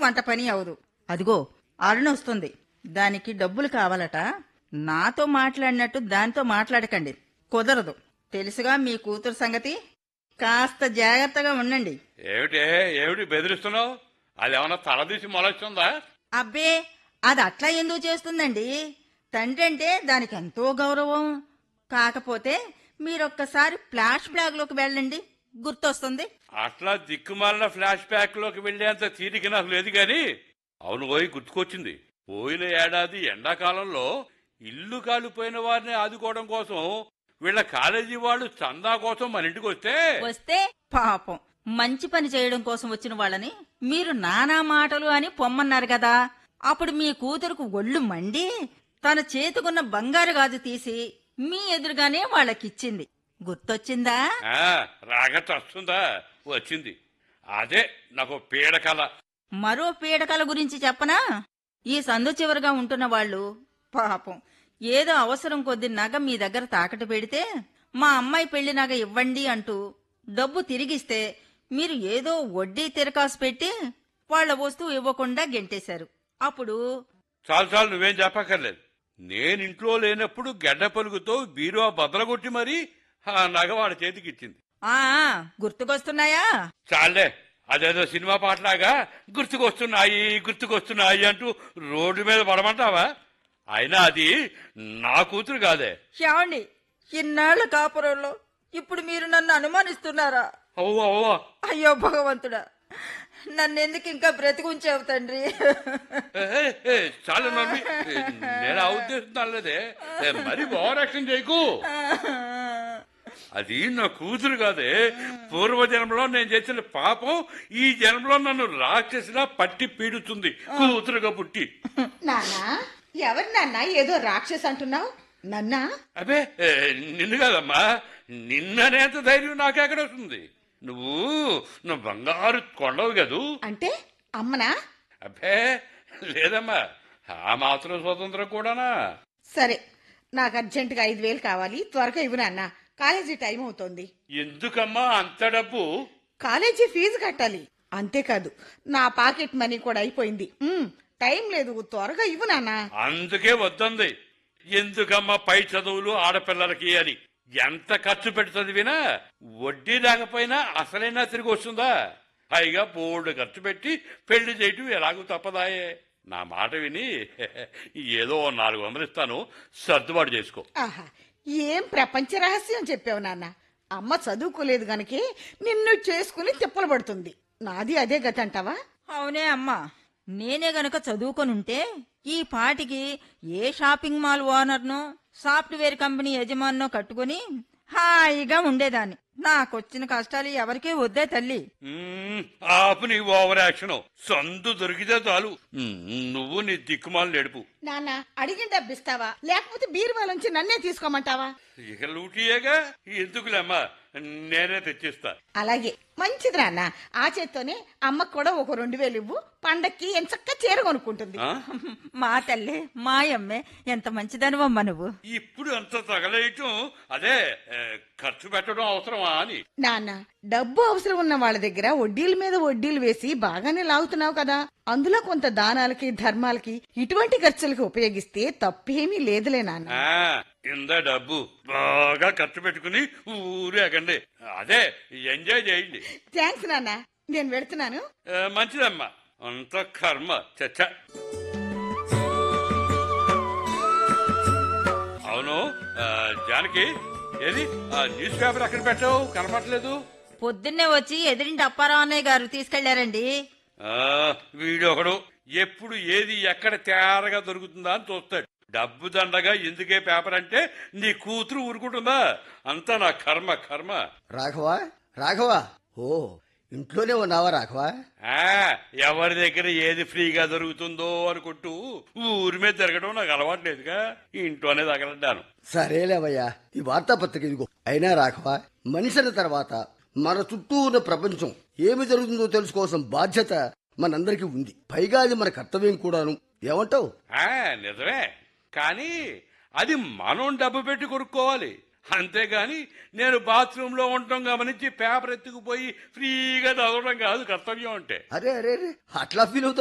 వంట పని అవదు అదిగో అరుణ వస్తుంది దానికి డబ్బులు కావాలట నాతో మాట్లాడినట్టు దానితో మాట్లాడకండి కుదరదు తెలుసుగా మీ కూతురు సంగతి కాస్త జాగ్రత్తగా ఉండండి ఏమిటే ఏమిటి బెదిరిస్తున్నావు అది ఏమన్నా తలదీసి మొలస్తుందా అబ్బే అది అట్లా ఎందుకు చేస్తుందండి తండ్రి అంటే దానికి ఎంతో గౌరవం కాకపోతే మీరొక్కసారి ఫ్లాష్ బ్యాగ్ లోకి వెళ్ళండి గుర్తొస్తుంది అట్లా దిక్కుమాలిన ఫ్లాష్ బ్యాక్ లోకి వెళ్లేంత తీరిక నాకు లేదు గాని అవును పోయి గుర్తుకొచ్చింది పోయిన ఏడాది ఎండాకాలంలో ఇల్లు కాలిపోయిన వారిని ఆదుకోవడం కోసం వీళ్ళ కాలేజీ వాళ్ళు చందా కోసం మన ఇంటికి వస్తే వస్తే పాపం మంచి పని చేయడం కోసం వచ్చిన వాళ్ళని మీరు నానా మాటలు అని పొమ్మన్నారు కదా అప్పుడు మీ కూతురుకు ఒళ్ళు మండి తన చేతుకున్న బంగారు గాజు తీసి మీ ఎదురుగానే వాళ్ళకిచ్చింది గుర్తొచ్చిందా ఆ, రాగత వస్తుందా వచ్చింది అదే నాకు పీడకల మరో పీడకల గురించి చెప్పనా ఈ సందు చివరగా ఉంటున్న వాళ్ళు పాపం ఏదో అవసరం కొద్ది నగ మీ దగ్గర తాకట్టు పెడితే మా అమ్మాయి పెళ్లి నగ ఇవ్వండి అంటూ డబ్బు తిరిగిస్తే మీరు ఏదో వడ్డీ తిరకాసు పెట్టి వాళ్ళ వస్తువు ఇవ్వకుండా గెంటేశారు అప్పుడు చాలు చాలు నువ్వేం చెప్పక్కర్లేదు నేను ఇంట్లో లేనప్పుడు గడ్డ పలుకుతో బీరువా బద్దలగొట్టి మరీ ఆ నగ వాడి చేతికి ఇచ్చింది ఆ గుర్తుకొస్తున్నాయా చాలే అదేదో సినిమా పాటలాగా గుర్తుకొస్తున్నాయి గుర్తుకొస్తున్నాయి అంటూ రోడ్డు మీద పడమంటావా అయినా అది నా కూతురు కాదే ఏమండి ఇన్నాళ్ల కాపురంలో ఇప్పుడు మీరు నన్ను అనుమానిస్తున్నారా అవ్వ అవ్వ అయ్యో భగవంతుడా నన్నెందుకు ఇంకా బ్రతికుంచావు తండ్రి ఏ, ఏ, చాలు మమ్మీ నేను ఆ ఉద్దేశం లేదే ఏ, మరి ఓవర్ యాక్షన్ చేయకు అది నా కూతురు కాదే పూర్వ జన్మలో నేను చేసిన పాపం ఈ జన్మలో నన్ను రాక్షసిలా పట్టి పీడుతుంది కూతురుగా పుట్టి నాన్నా ఎవరు నాన్న ఏదో రాక్షస్ అంటున్నావు నన్నా అబే ఏ, నిన్ను కాదమ్మా నిన్ననేంత ధైర్యం నాకెక్కడ వస్తుంది నువ్వు నువ్వు బంగారు కొండవు కదూ అంటే అమ్మనా అబ్బే లేదమ్మా ఆ మాత్రం స్వతంత్రం కూడానా సరే నాకు అర్జెంటుగా ఐదు వేలు కావాలి త్వరగా ఇవ్వు నాన్న కాలేజీ టైం అవుతోంది ఎందుకమ్మా అంత డబ్బు కాలేజీ ఫీజు కట్టాలి అంతేకాదు నా పాకెట్ మనీ కూడా అయిపోయింది ఉమ్, టైం లేదు త్వరగా ఇవ్వు నాన్న అందుకే వద్దంది ఎందుకమ్మా పై చదువులు ఆడపిల్లలకి అని ఎంత ఖర్చు పెట్టి చదివినా వడ్డీ లేకపోయినా అసలైనా తిరిగి వస్తుందా పైగా బోర్డు ఖర్చు పెట్టి పెళ్లి చేయటం ఎలాగూ తప్పదాయే నా మాట విని ఏదో ఓ నాలుగు వందలు ఇస్తాను సర్దుబాటు చేసుకో ఆహా ఏం ప్రపంచ రహస్యం చెప్పావు నాన్న అమ్మ చదువుకోలేదు గనకే నిన్ను చేసుకుని తిప్పలు పడుతుంది నాది అదే గతి అంటావా అవునే అమ్మా నేనే గనక చదువుకొనుంటే ఈ పాటికి ఏ షాపింగ్ మాల్ ఓనర్నో సాఫ్ట్వేర్ కంపెనీ యజమానో కట్టుకుని హాయిగా ఉండేదాన్ని నాకొచ్చిన కష్టాలు ఎవరికీ వద్దే తల్లి మ్మ్, ఆపు నీ ఓవర్ యాక్షన్ సందు దొరికితే చాలు మ్మ్, నువ్వు నీ దిక్కుమాలు నడుపు నాన్న అడిగిన డబ్బిస్తావా లేకపోతే బీరువాలోంచి నన్నే తీసుకోమంటావా ఇక లూటియేగా ఎందుకులేమ్మా నేనే తెచ్చిస్తా అలాగే మంచిది నాన్న ఆ చేత్తోనే అమ్మకు కూడా ఒక రెండు వేలు ఇవ్వు పండక్కి ఎంచక్క చీర కొనుక్కుంటుంది ఆ? మా తల్లే మాయమ్మే ఎంత మంచిదనివమ్మ నువ్వు ఇప్పుడు అంత తగలేయటం అదే ఏ, ఖర్చు పెట్టడం అవసరమా అని నాన్న డబ్బు అవసరం ఉన్న వాళ్ళ దగ్గర వడ్డీల మీద వడ్డీలు వేసి బాగానే లాగుతున్నావు కదా అందులో కొంత దానాలకి ధర్మాలకి ఇటువంటి ఖర్చులకి ఉపయోగిస్తే తప్పేమీ లేదులే నాన్న ఆ, ఇందా డబ్బు బాగా ఖర్చు పెట్టుకుని ఊరేగండి అదే ఎంజాయ్ చేయండి థ్యాంక్స్ నాన్న నేను వెళ్తున్నాను ఏ, మంచిదమ్మా అంత కర్మ చచ్చ అవును ఆ, జానకి ఏది ఆ న్యూస్ పేపర్ అక్కడ పెట్టావు కనపట్లేదు పొద్దున్నే వచ్చి ఎదిరింటి అప్పారావు అన్నయ్య గారు తీసుకెళ్లారండి ఆ, వీడొకడు ఎప్పుడు ఏది ఎక్కడ తేరగా దొరుకుతుందా అని చూస్తాడు డబ్బు దండగా ఎందుకే పేపర్ అంటే నీ కూతురు ఊరుకుంటుందా అంతా నా కర్మ కర్మ రాఘవా రాఘవా ఓ ఇంట్లోనే ఉన్నావా రాఘవా ఆ ఎవరి దగ్గర ఏది ఫ్రీగా దొరుకుతుందో అనుకుంటూ ఊరి మీద తిరగడం నాకు అలవాటు లేదుగా ఇంట్లోనే తగలడ్డాను సరేలేవయ్యా ఈ వార్తాపత్రిక ఇదిగో అయినా రాఘవా మనిషిన తర్వాత మన చుట్టూ ఉన్న ప్రపంచం ఏమి జరుగుతుందో తెలుసుకోవాల్సిన బాధ్యత మనందరికీ ఉంది పైగా అది మన కర్తవ్యం కూడాను ఏమంటావు ఆ నిజమే కానీ అది మనం డబ్బు పెట్టి కొనుక్కోవాలి అంతేగాని నేను బాత్రూంలో ఉండటం గమనించి పేపర్ ఎత్తుకుపోయి ఫ్రీగా చదవడం కాదు కర్తవ్యం అంటే అరే అరే అరే అట్లా ఫీల్ అవుతావు